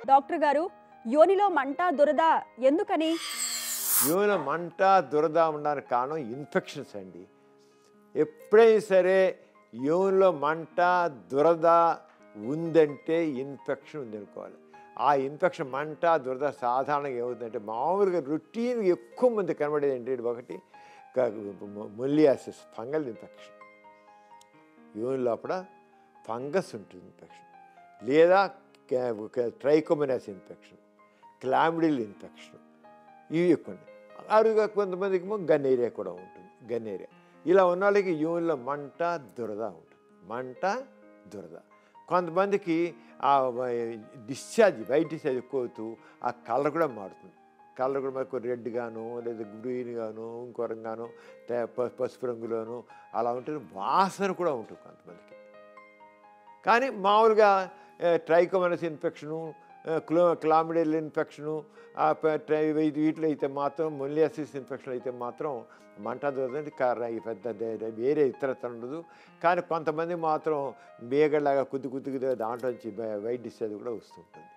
Doctor గారు యోనిలో మంట దురద ఎందుకని యోనిలో మంట దురద ఉండడానికి కారణం ఇన్ఫెక్షన్స్ అండి ఎప్పుడైనా సరే యోనిలో మంట దురద ఉందంటే ఇన్ఫెక్షన్ ఉంది అనుకోవాలి ఆ ఇన్ఫెక్షన్ మంట దురద సాధారణంగా ఏమవుతుందంటే మామూలుగా రొటీన్ ఎక్కువ మంది కనబడేది ఏంటి ఒకటి మొలియాసిస్ ఫంగల్ ఇన్ఫెక్షన్ యూరిన్ లోపల ఫంగస్ ఉంటుంది ఇన్ఫెక్షన్ లేదా ట్రైకోమినాస్ ఇన్ఫెక్షన్ క్లామిడిల్ ఇన్ఫెక్షన్ ఇవి ఎక్కువ ఉంటాయి. అరుగా కొంతమందికి ఏమో గన్నేరియా కూడా ఉంటుంది గన్నేరియా ఇలా ఉన్న వాళ్ళకి యూరిన్లో మంట దురద ఉంటుంది మంట దురద కొంతమందికి ఆ డిశ్చార్జ్ వైట్ డిశ్చార్జ్ ఎక్కువ అవుతూ ఆ కలర్ కూడా మారుతుంది కలర్ కూడా మనకు రెడ్ గాను లేదా గ్రీన్ గాను ఇంకో రంగాను తే- ప- పసుపు రంగులోను అలా ఉంటుంది వాసన కూడా ఉంటుంది కొంతమందికి కానీ మామూలుగా ట్రైకోమనస్ ఇన్ఫెక్షను క్లో క్లామిడియల్ ఇన్ఫెక్షను ఆ ప- ట్రై ఇది వీటిలో అయితే మాత్రం మొలియాసిస్ ఇన్ఫెక్షన్ అయితే మాత్రం మంట దొరదండి కారణం ఈ పెద్ద దే- దే- వేరే ఇతరత ఉండదు కానీ కొంతమంది మాత్రం బేగలాగా కుద్దు కుద్దుగా దాంట్లో నుంచి వైట్ డిశ్చార్జ్ కూడా వస్తుంటుంది